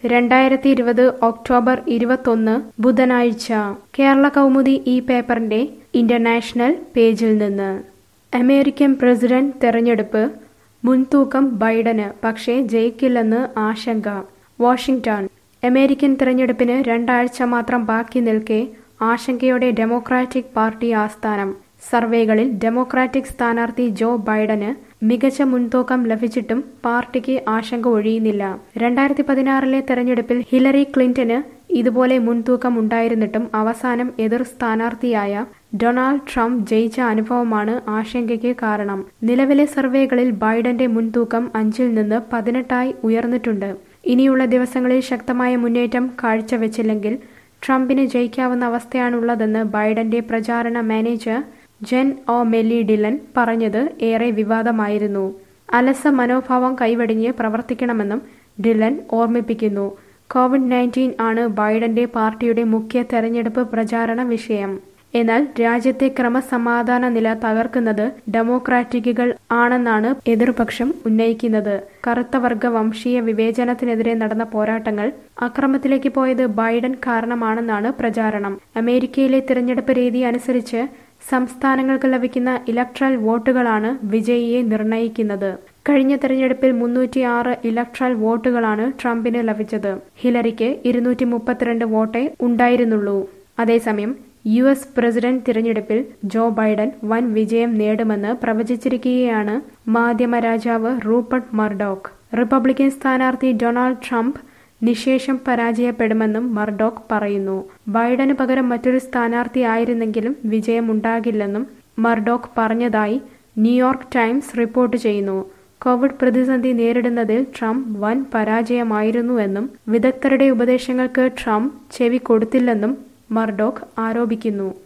രണ്ടായിരത്തി ഇരുപത് ഒക്ടോബർ ഇരുപത്തൊന്ന് ബുധനാഴ്ച കേരള കൗമുദി ഈ പേപ്പറിന്റെ ഇന്റർനാഷണൽ പേജിൽ നിന്ന് അമേരിക്കൻ പ്രസിഡന്റ് തെരഞ്ഞെടുപ്പ് മുൻതൂക്കം ബൈഡന് പക്ഷേ ജയിക്കില്ലെന്ന് ആശങ്ക വാഷിംഗ്ടൺ അമേരിക്കൻ തെരഞ്ഞെടുപ്പിന് രണ്ടാഴ്ച മാത്രം ബാക്കി നിൽക്കെ ആശങ്കയോടെ ഡെമോക്രാറ്റിക് പാർട്ടി ആസ്ഥാനം സർവേകളിൽ ഡെമോക്രാറ്റിക് സ്ഥാനാർത്ഥി ജോ ബൈഡന് മികച്ച മുൻതൂക്കം ലഭിച്ചിട്ടും പാർട്ടിക്ക് ആശങ്ക ഒഴിയുന്നില്ല രണ്ടായിരത്തി പതിനാറിലെ തെരഞ്ഞെടുപ്പിൽ ഹിലറി ക്ലിന്റന് ഇതുപോലെ മുൻതൂക്കം ഉണ്ടായിരുന്നിട്ടും അവസാനം എതിർ സ്ഥാനാർത്ഥിയായ ഡൊണാൾഡ് ട്രംപ് ജയിച്ച അനുഭവമാണ് ആശങ്കയ്ക്ക് കാരണം നിലവിലെ സർവേകളിൽ ബൈഡന്റെ മുൻതൂക്കം അഞ്ചിൽ നിന്ന് പതിനെട്ടായി ഉയർന്നിട്ടുണ്ട് ഇനിയുള്ള ദിവസങ്ങളിൽ ശക്തമായ മുന്നേറ്റം കാഴ്ചവെച്ചില്ലെങ്കിൽ ട്രംപിന് ജയിക്കാവുന്ന അവസ്ഥയാണുള്ളതെന്ന് ബൈഡന്റെ പ്രചാരണ manager Jen O'Malley Dillon പറഞ്ഞത് ഏറെ വിവാദമായിരുന്നു അലസ മനോഭാവം കൈവെടിഞ്ഞ് പ്രവർത്തിക്കണമെന്നും ഡിലൻ ഓർമ്മിപ്പിക്കുന്നു കോവിഡ് നയൻറ്റീൻ ആണ് ബൈഡന്റെ പാർട്ടിയുടെ മുഖ്യ തെരഞ്ഞെടുപ്പ് പ്രചാരണ വിഷയം എന്നാൽ രാജ്യത്തെ ക്രമസമാധാന നില തകർക്കുന്നത് ഡെമോക്രാറ്റിക്കുകൾ ആണെന്നാണ് എതിർപക്ഷം ഉന്നയിക്കുന്നത് കറുത്ത വർഗ വംശീയ വിവേചനത്തിനെതിരെ നടന്ന പോരാട്ടങ്ങൾ അക്രമത്തിലേക്ക് പോയത് ബൈഡൻ കാരണമാണെന്നാണ് പ്രചാരണം അമേരിക്കയിലെ തിരഞ്ഞെടുപ്പ് രീതി അനുസരിച്ച് സംസ്ഥാനങ്ങൾക്ക് ലഭിക്കുന്ന ഇലക്ട്രൽ വോട്ടുകളാണ് വിജയിയെ നിർണയിക്കുന്നത് കഴിഞ്ഞ തെരഞ്ഞെടുപ്പിൽ മുന്നൂറ്റിയാറ് ഇലക്ട്രൽ വോട്ടുകളാണ് ട്രംപിന് ലഭിച്ചത് ഹിലറിക്ക് ഇരുന്നൂറ്റി മുപ്പത്തിരണ്ട് വോട്ടേ ഉണ്ടായിരുന്നുള്ളൂ അതേസമയം യു എസ് പ്രസിഡന്റ് തിരഞ്ഞെടുപ്പിൽ ജോ ബൈഡൻ വൻ വിജയം നേടുമെന്ന് പ്രവചിച്ചിരിക്കുകയാണ് മാധ്യമ രാജാവ് റൂപ്പർട്ട് മർഡോക്ക് റിപ്പബ്ലിക്കൻ സ്ഥാനാർത്ഥി ഡൊണാൾഡ് ട്രംപ് നിശേഷം പരാജയപ്പെടുമെന്നും മർഡോക്ക് പറയുന്നു ബൈഡന് പകരം മറ്റൊരു സ്ഥാനാർത്ഥി ആയിരുന്നെങ്കിലും വിജയമുണ്ടാകില്ലെന്നും മർഡോക്ക് പറഞ്ഞതായി ന്യൂയോർക്ക് ടൈംസ് റിപ്പോർട്ട് ചെയ്യുന്നു കോവിഡ് പ്രതിസന്ധി നേരിടുന്നതിൽ ട്രംപ് വൻ പരാജയമായിരുന്നുവെന്നും വിദഗ്ധരുടെ ഉപദേശങ്ങൾക്ക് ട്രംപ് ചെവി കൊടുത്തില്ലെന്നും മർഡോക്ക് ആരോപിക്കുന്നു